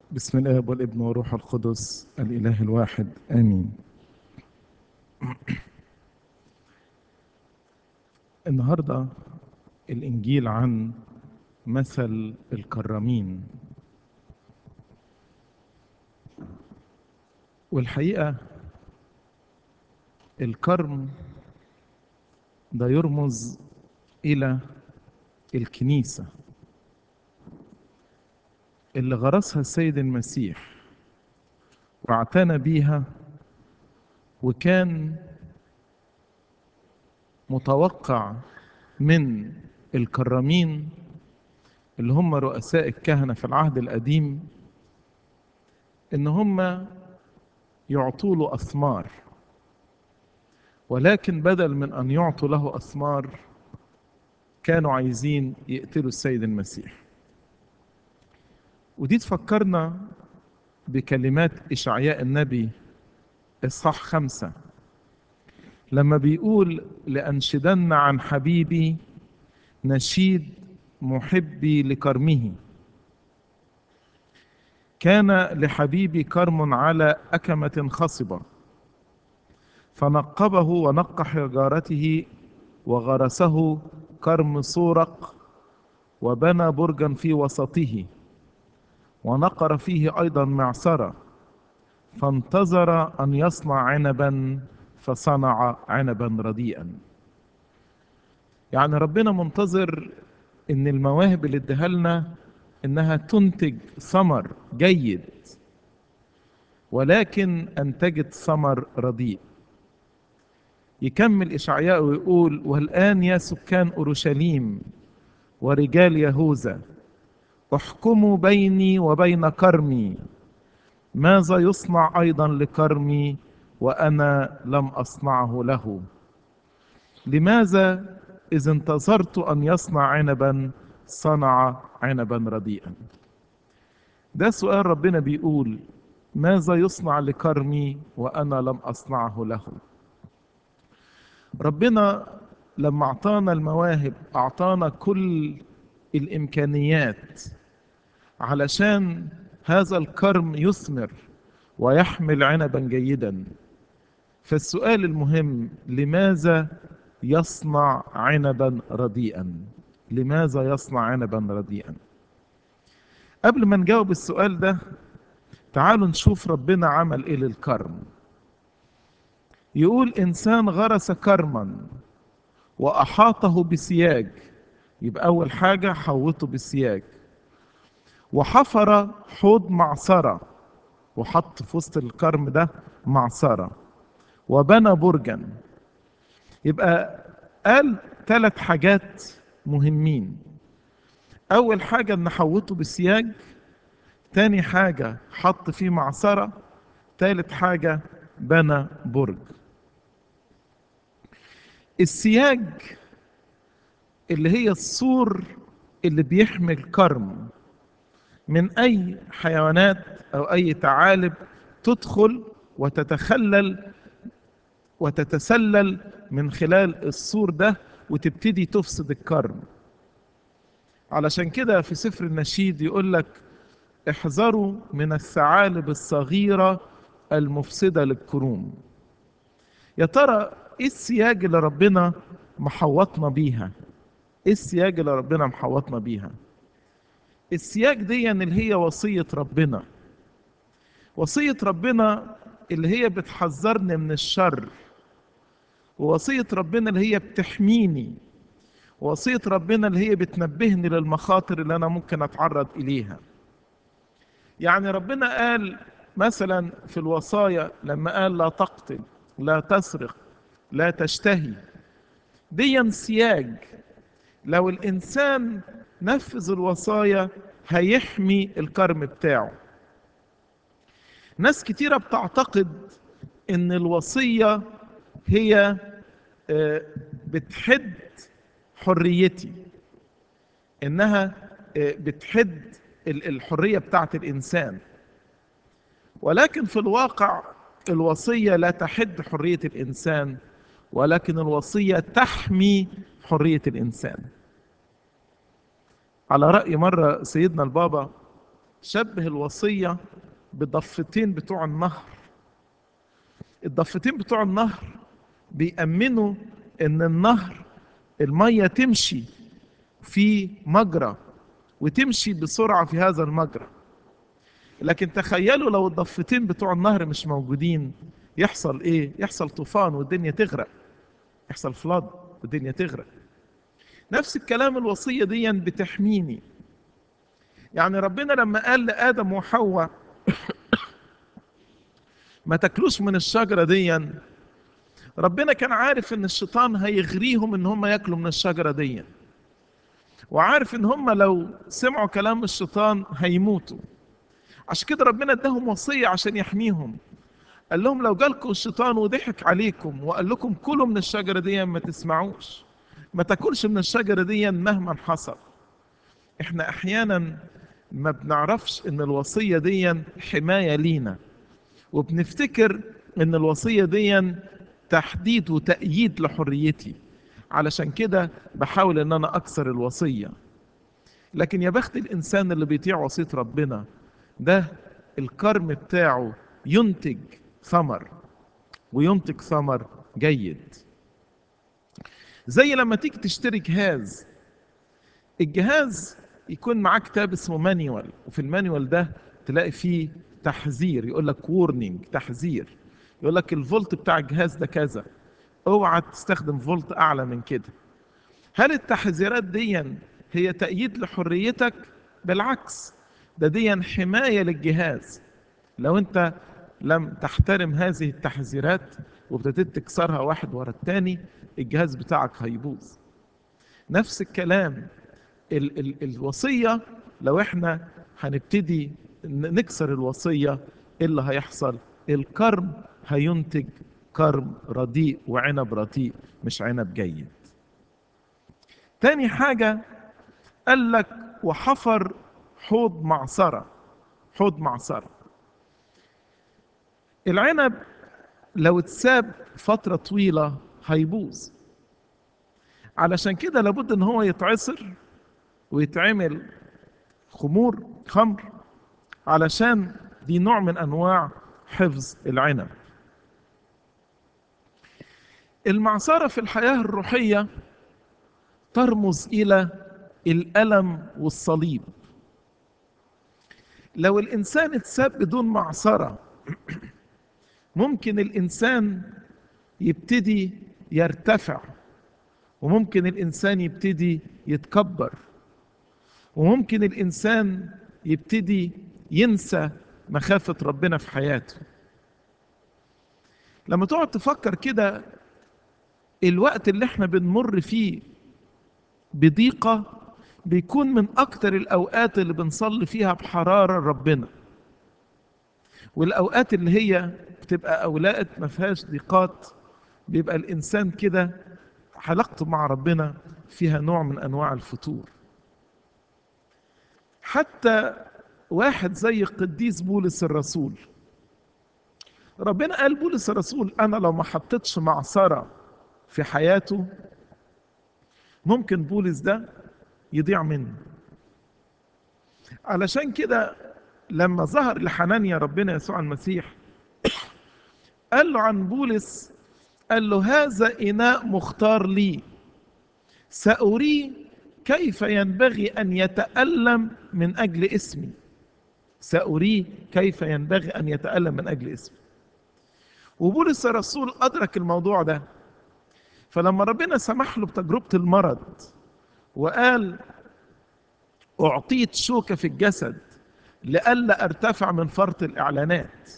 بسم الاب والابن والروح القدس الاله الواحد امين النهارده الانجيل عن مثل الكرامين والحقيقه الكرم ده يرمز الى الكنيسه اللي غرسها السيد المسيح واعتنى بيها وكان متوقع من الكرامين اللي هم رؤساء الكهنه في العهد القديم ان هم يعطوا له اثمار ولكن بدل من ان يعطوا له اثمار كانوا عايزين يقتلوا السيد المسيح ودي تفكرنا بكلمات إشعياء النبي إصحاح خمسة لما بيقول لأنشدن عن حبيبي نشيد محبي لكرمه كان لحبيبي كرم على أكمة خصبة فنقبه ونق حجارته وغرسه كرم صورق وبنى برجا في وسطه ونقر فيه أيضا معصرة فانتظر أن يصنع عنبا فصنع عنبا رديئا يعني ربنا منتظر ان المواهب اللي اديها لنا انها تنتج ثمر جيد ولكن انتجت ثمر رديء يكمل اشعياء ويقول والان يا سكان اورشليم ورجال يهوذا احكموا بيني وبين كرمي ماذا يصنع ايضا لكرمي وانا لم اصنعه له لماذا اذ انتظرت ان يصنع عنبا صنع عنبا رديئا ده سؤال ربنا بيقول ماذا يصنع لكرمي وانا لم اصنعه له ربنا لما اعطانا المواهب اعطانا كل الامكانيات علشان هذا الكرم يثمر ويحمل عنبا جيدا فالسؤال المهم لماذا يصنع عنبا رديئا لماذا يصنع عنبا رديئا قبل ما نجاوب السؤال ده تعالوا نشوف ربنا عمل ايه للكرم يقول انسان غرس كرما واحاطه بسياج يبقى اول حاجه حوطه بالسياج وحفر حوض معصره وحط في وسط الكرم ده معصره وبنى برجا يبقى قال ثلاث حاجات مهمين اول حاجه ان حوطه بالسياج تاني حاجه حط فيه معصره تالت حاجه بنى برج السياج اللي هي السور اللي بيحمل كرم من اي حيوانات او اي ثعالب تدخل وتتخلل وتتسلل من خلال السور ده وتبتدي تفسد الكرم علشان كده في سفر النشيد يقول لك احذروا من الثعالب الصغيرة المفسدة للكروم يا ترى ايه السياج اللي ربنا محوطنا بيها ايه السياج اللي ربنا محوطنا بيها السياج دي اللي هي وصية ربنا وصية ربنا اللي هي بتحذرني من الشر ووصية ربنا اللي هي بتحميني ووصية ربنا اللي هي بتنبهني للمخاطر اللي أنا ممكن أتعرض إليها يعني ربنا قال مثلا في الوصايا لما قال لا تقتل لا تسرق لا تشتهي دي سياج لو الإنسان نفذ الوصايا هيحمي الكرم بتاعه ناس كتيرة بتعتقد ان الوصية هي بتحد حريتي انها بتحد الحرية بتاعت الانسان ولكن في الواقع الوصية لا تحد حرية الانسان ولكن الوصية تحمي حرية الانسان على رأي مرة سيدنا البابا شبه الوصية بضفتين بتوع النهر الضفتين بتوع النهر بيأمنوا ان النهر المية تمشي في مجرى وتمشي بسرعة في هذا المجرى لكن تخيلوا لو الضفتين بتوع النهر مش موجودين يحصل ايه يحصل طوفان والدنيا تغرق يحصل فلاد والدنيا تغرق نفس الكلام الوصية دي بتحميني يعني ربنا لما قال لآدم وحواء ما تاكلوش من الشجرة دي ربنا كان عارف ان الشيطان هيغريهم ان هم ياكلوا من الشجرة دي وعارف ان هم لو سمعوا كلام الشيطان هيموتوا عشان كده ربنا اداهم وصية عشان يحميهم قال لهم لو جالكم الشيطان وضحك عليكم وقال لكم كلوا من الشجرة دي ما تسمعوش ما تاكلش من الشجرة دي مهما حصل احنا احيانا ما بنعرفش ان الوصية دي حماية لينا وبنفتكر ان الوصية دي تحديد وتأييد لحريتي علشان كده بحاول ان انا اكسر الوصية لكن يا بخت الانسان اللي بيطيع وصية ربنا ده الكرم بتاعه ينتج ثمر وينتج ثمر جيد زي لما تيجي تشتري جهاز الجهاز يكون معاه كتاب اسمه مانيوال وفي المانيوال ده تلاقي فيه تحذير يقول لك وورنينج تحذير يقول لك الفولت بتاع الجهاز ده كذا اوعى تستخدم فولت اعلى من كده هل التحذيرات دي هي تأييد لحريتك بالعكس ده دي حماية للجهاز لو انت لم تحترم هذه التحذيرات وابتديت تكسرها واحد ورا التاني الجهاز بتاعك هيبوظ نفس الكلام ال ال الوصية لو احنا هنبتدي نكسر الوصية ايه اللي هيحصل الكرم هينتج كرم رديء وعنب رديء مش عنب جيد تاني حاجة قال لك وحفر حوض معصرة حوض معصرة العنب لو اتساب فترة طويلة هيبوظ علشان كده لابد ان هو يتعصر ويتعمل خمور خمر علشان دي نوع من انواع حفظ العنب المعصرة في الحياة الروحية ترمز إلى الألم والصليب لو الإنسان اتساب بدون معصرة ممكن الإنسان يبتدي يرتفع وممكن الإنسان يبتدي يتكبر وممكن الإنسان يبتدي ينسى مخافة ربنا في حياته لما تقعد تفكر كده الوقت اللي احنا بنمر فيه بضيقة بيكون من أكتر الأوقات اللي بنصلي فيها بحرارة ربنا والأوقات اللي هي بتبقى أوقات ما فيهاش ضيقات بيبقى الإنسان كده علاقته مع ربنا فيها نوع من أنواع الفتور حتى واحد زي القديس بولس الرسول ربنا قال بولس الرسول أنا لو ما حطيتش معصرة في حياته ممكن بولس ده يضيع منه علشان كده لما ظهر لحنانيا ربنا يسوع المسيح قال له عن بولس قال له هذا إناء مختار لي سأريه كيف ينبغي أن يتألم من أجل اسمي سأريه كيف ينبغي أن يتألم من أجل اسمي وبولس الرسول أدرك الموضوع ده فلما ربنا سمح له بتجربة المرض وقال أعطيت شوكة في الجسد لئلا أرتفع من فرط الإعلانات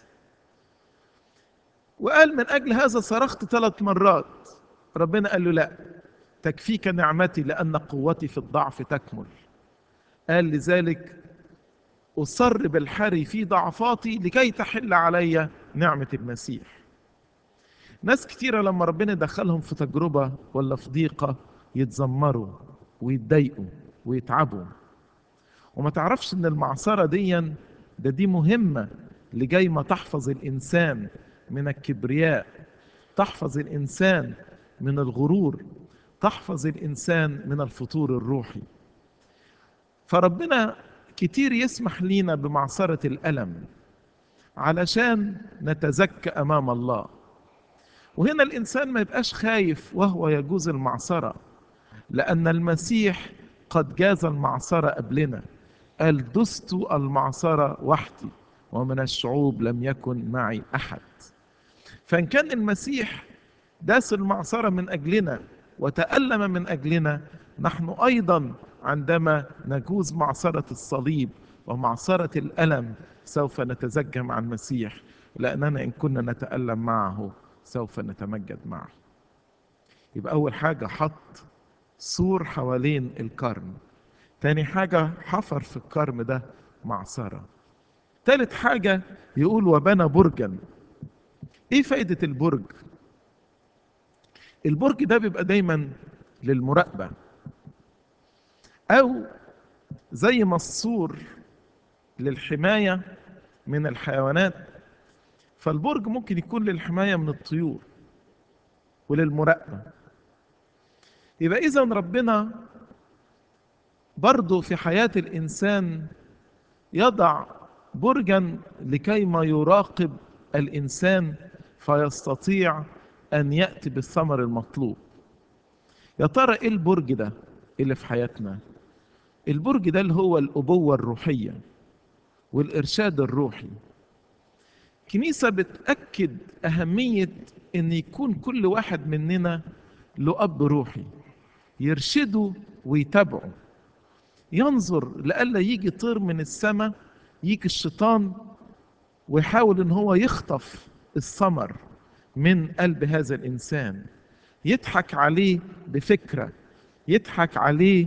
وقال من أجل هذا صرخت ثلاث مرات ربنا قال له لا تكفيك نعمتي لأن قوتي في الضعف تكمل قال لذلك أصر بالحري في ضعفاتي لكي تحل علي نعمة المسيح ناس كتيرة لما ربنا يدخلهم في تجربة ولا في ضيقة يتذمروا ويتضايقوا ويتعبوا وما تعرفش ان المعصرة دي ده دي مهمة لجاي ما تحفظ الإنسان من الكبرياء تحفظ الإنسان من الغرور تحفظ الإنسان من الفتور الروحي فربنا كتير يسمح لينا بمعصرة الألم علشان نتزكى أمام الله وهنا الإنسان ما يبقاش خايف وهو يجوز المعصرة لأن المسيح قد جاز المعصرة قبلنا قال دست المعصرة وحدي ومن الشعوب لم يكن معي أحد فإن كان المسيح داس المعصرة من أجلنا وتألم من أجلنا نحن أيضا عندما نجوز معصرة الصليب ومعصرة الألم سوف نتزكى مع المسيح لأننا إن كنا نتألم معه سوف نتمجد معه يبقى أول حاجة حط سور حوالين الكرم تاني حاجة حفر في الكرم ده معصرة تالت حاجة يقول وبنى برجا ايه فايدة البرج البرج ده بيبقى دايما للمراقبة او زي ما السور للحماية من الحيوانات فالبرج ممكن يكون للحماية من الطيور وللمراقبة يبقى إذا ربنا برضه في حياة الإنسان يضع برجا لكي ما يراقب الإنسان فيستطيع أن يأتي بالثمر المطلوب يا ترى إيه البرج ده اللي في حياتنا البرج ده اللي هو الأبوة الروحية والإرشاد الروحي كنيسة بتأكد أهمية أن يكون كل واحد مننا له أب روحي يرشده ويتابعه ينظر لألا يجي طير من السماء يجي الشيطان ويحاول ان هو يخطف الثمر من قلب هذا الانسان يضحك عليه بفكره يضحك عليه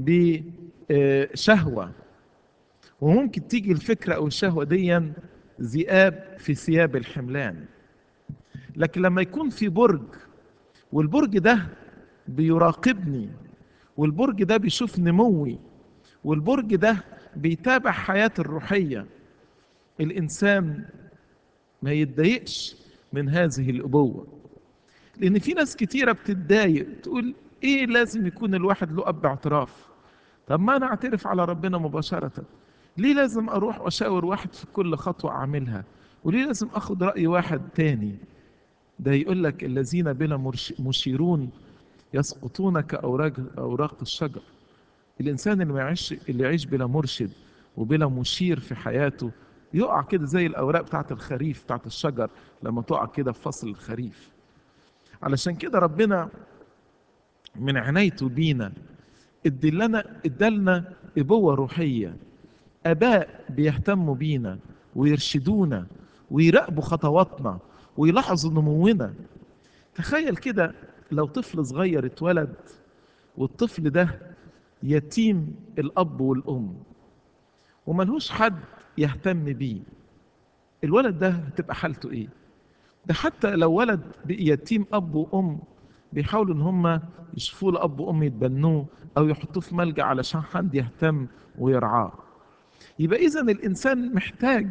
بشهوه وممكن تيجي الفكره او الشهوه دي ذئاب في ثياب الحملان لكن لما يكون في برج والبرج ده بيراقبني والبرج ده بيشوف نموي والبرج ده بيتابع حياتي الروحيه الانسان ما يتضايقش من هذه الابوه لان في ناس كتيره بتتضايق تقول ايه لازم يكون الواحد له اب اعتراف طب ما انا اعترف على ربنا مباشره ليه لازم اروح واشاور واحد في كل خطوه اعملها وليه لازم اخد راي واحد تاني ده يقول لك الذين بلا مشيرون يسقطون كاوراق اوراق الشجر الانسان اللي ما يعيش اللي يعيش بلا مرشد وبلا مشير في حياته يقع كده زي الاوراق بتاعت الخريف بتاعت الشجر لما تقع كده في فصل الخريف علشان كده ربنا من عنايته بينا ادلنا ادالنا ابوه روحيه اباء بيهتموا بينا ويرشدونا ويراقبوا خطواتنا ويلاحظوا نمونا تخيل كده لو طفل صغير اتولد والطفل ده يتيم الاب والام وملهوش حد يهتم بيه الولد ده هتبقى حالته ايه ده حتى لو ولد يتيم اب وام بيحاولوا ان هم يشوفوا له اب وام يتبنوه او يحطوه في ملجا علشان حد يهتم ويرعاه يبقى اذا الانسان محتاج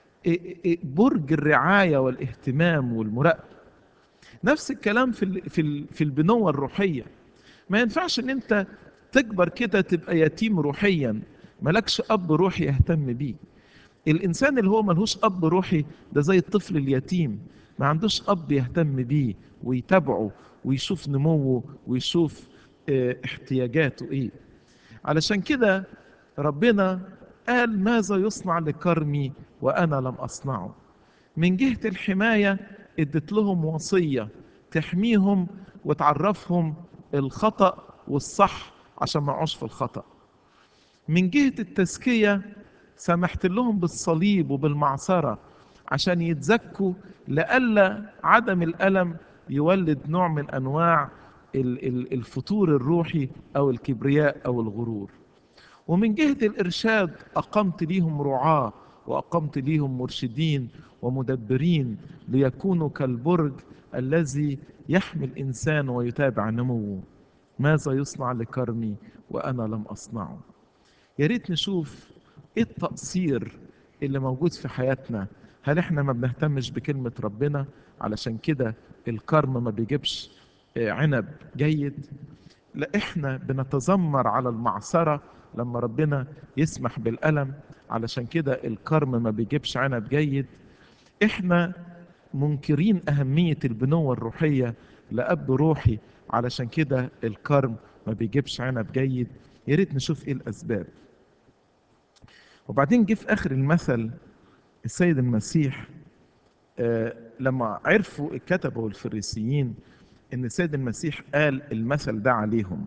برج الرعايه والاهتمام والمراقبه نفس الكلام في في في البنوه الروحيه ما ينفعش ان انت تكبر كده تبقى يتيم روحيا ملكش اب روحي يهتم بيك الانسان اللي هو ملهوش اب روحي ده زي الطفل اليتيم ما عندوش اب يهتم بيه ويتابعه ويشوف نموه ويشوف اه احتياجاته ايه علشان كده ربنا قال ماذا يصنع لكرمي وانا لم اصنعه من جهه الحمايه ادت لهم وصيه تحميهم وتعرفهم الخطا والصح عشان ما يقعوش في الخطا من جهه التزكيه سمحت لهم بالصليب وبالمعصرة عشان يتزكوا لئلا عدم الألم يولد نوع من أنواع الفتور الروحي أو الكبرياء أو الغرور ومن جهة الإرشاد أقمت ليهم رعاة وأقمت ليهم مرشدين ومدبرين ليكونوا كالبرج الذي يحمي الإنسان ويتابع نموه ماذا يصنع لكرمي وأنا لم أصنعه يا ريت نشوف ايه التقصير اللي موجود في حياتنا هل احنا ما بنهتمش بكلمة ربنا علشان كده الكرم ما بيجيبش عنب جيد لا احنا بنتذمر على المعصرة لما ربنا يسمح بالألم علشان كده الكرم ما بيجيبش عنب جيد احنا منكرين أهمية البنوة الروحية لأب روحي علشان كده الكرم ما بيجيبش عنب جيد يا ريت نشوف ايه الأسباب وبعدين جه في آخر المثل السيد المسيح آه لما عرفوا الكتبة والفريسيين ان السيد المسيح قال المثل ده عليهم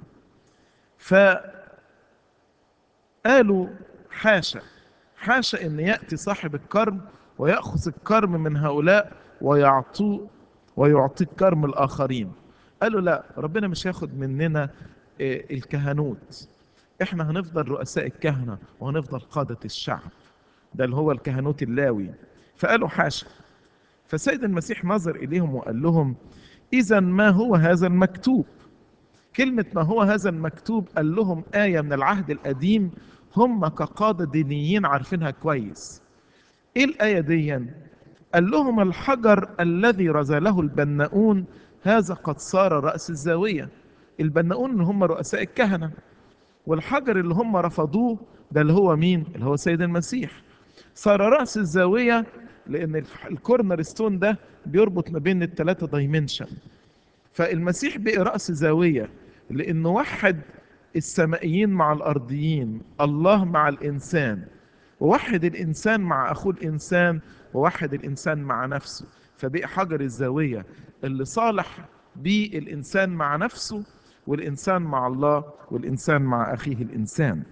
فقالوا حاشا حاشا ان ياتي صاحب الكرم وياخذ الكرم من هؤلاء ويعطوه ويعطي الكرم الاخرين قالوا لا ربنا مش هياخد مننا الكهنوت احنا هنفضل رؤساء الكهنه وهنفضل قاده الشعب ده اللي هو الكهنوت اللاوي فقالوا حاشا فسيد المسيح نظر اليهم وقال لهم اذا ما هو هذا المكتوب كلمة ما هو هذا المكتوب قال لهم آية من العهد القديم هم كقادة دينيين عارفينها كويس ايه الآية دي قال لهم الحجر الذي رزله البناؤون هذا قد صار رأس الزاوية البناؤون اللي هم رؤساء الكهنة والحجر اللي هم رفضوه ده اللي هو مين اللي هو سيد المسيح صار رأس الزاوية لأن الكورنر ستون ده بيربط ما بين الثلاثة دايمنشن فالمسيح بقي رأس زاوية لأنه وحد السمائيين مع الأرضيين الله مع الإنسان ووحد الإنسان مع أخوه الإنسان ووحد الإنسان مع نفسه فبقي حجر الزاوية اللي صالح بيه الإنسان مع نفسه والإنسان مع الله والإنسان مع أخيه الإنسان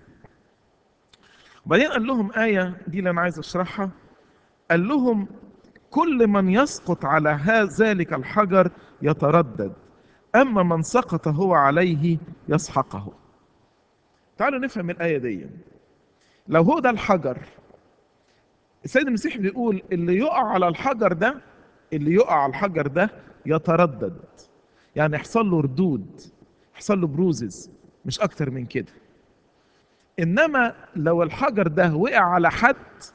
وبعدين قال لهم آية دي اللي أنا عايز أشرحها قال لهم كل من يسقط على ذلك الحجر يتردد أما من سقط هو عليه يسحقه تعالوا نفهم الآية دي لو هو ده الحجر السيد المسيح بيقول اللي يقع على الحجر ده اللي يقع على الحجر ده يتردد يعني يحصل له ردود يحصل له بروزز مش أكتر من كده إنما لو الحجر ده وقع على حد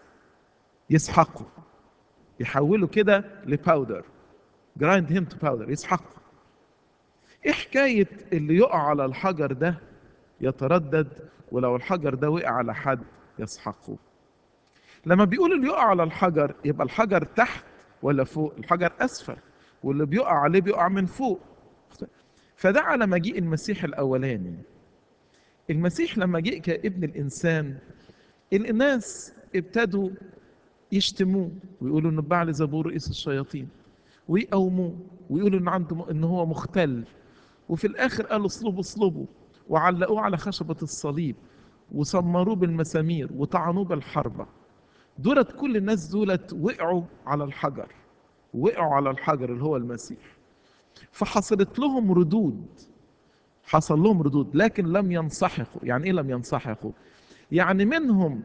يسحقه يحوله كده لباودر جرايند هيم تو باودر يسحقه ايه حكايه اللي يقع على الحجر ده يتردد ولو الحجر ده وقع على حد يسحقه لما بيقول اللي يقع على الحجر يبقى الحجر تحت ولا فوق الحجر اسفل واللي بيقع عليه بيقع من فوق فده على مجيء المسيح الاولاني المسيح لما جه كابن الانسان الناس ابتدوا يشتموه ويقولوا انه بعل زبور رئيس الشياطين ويقوموه ويقولوا ان عنده ان هو مختل وفي الاخر قالوا اصلبوا اصلبوا وعلقوه على خشبه الصليب وسمروه بالمسامير وطعنوه بالحربه دولت كل الناس دولت وقعوا على الحجر وقعوا على الحجر اللي هو المسيح فحصلت لهم ردود حصل لهم ردود لكن لم ينسحقوا يعني ايه لم ينسحقوا يعني منهم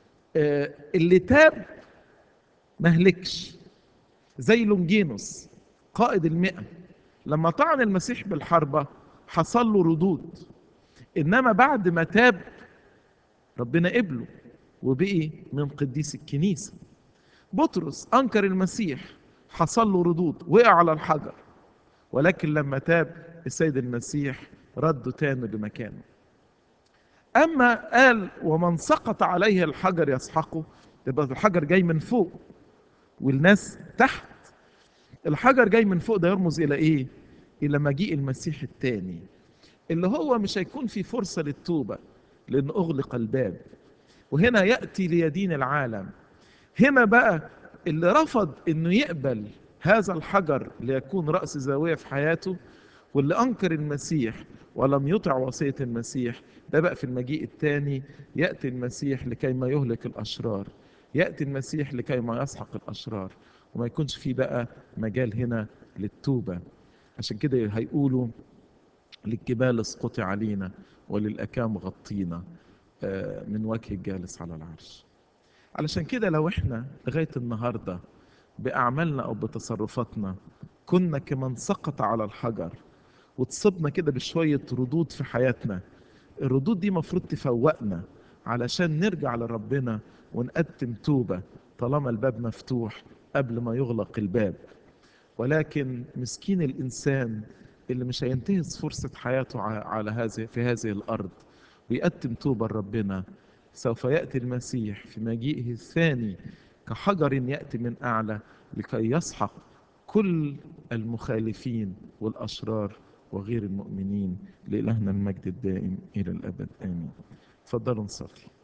اللي تاب ما هلكش زي لونجينوس قائد المئة لما طعن المسيح بالحربة حصل له ردود إنما بعد ما تاب ربنا قبله وبقي من قديس الكنيسة بطرس أنكر المسيح حصل له ردود وقع على الحجر ولكن لما تاب السيد المسيح رده تاني لمكانه أما قال ومن سقط عليه الحجر يسحقه يبقى الحجر جاي من فوق والناس تحت الحجر جاي من فوق ده يرمز إلى إيه؟ إلى مجيء المسيح الثاني اللي هو مش هيكون في فرصة للتوبة لأن أغلق الباب وهنا يأتي ليدين العالم هنا بقى اللي رفض إنه يقبل هذا الحجر ليكون رأس زاوية في حياته واللي أنكر المسيح ولم يطع وصية المسيح ده بقى في المجيء الثاني يأتي المسيح لكي ما يهلك الأشرار يأتي المسيح لكي ما يسحق الأشرار وما يكونش في بقى مجال هنا للتوبة عشان كده هيقولوا للجبال اسقطي علينا وللأكام غطينا من وجه الجالس على العرش علشان كده لو احنا لغاية النهاردة بأعمالنا أو بتصرفاتنا كنا كمن سقط على الحجر وتصبنا كده بشوية ردود في حياتنا الردود دي مفروض تفوقنا علشان نرجع لربنا ونقدم توبة طالما الباب مفتوح قبل ما يغلق الباب ولكن مسكين الإنسان اللي مش هينتهز فرصة حياته على هذه في هذه الأرض ويقدم توبة لربنا سوف يأتي المسيح في مجيئه الثاني كحجر يأتي من أعلى لكي يسحق كل المخالفين والأشرار وغير المؤمنين لإلهنا المجد الدائم إلى الأبد آمين تفضلوا نصلي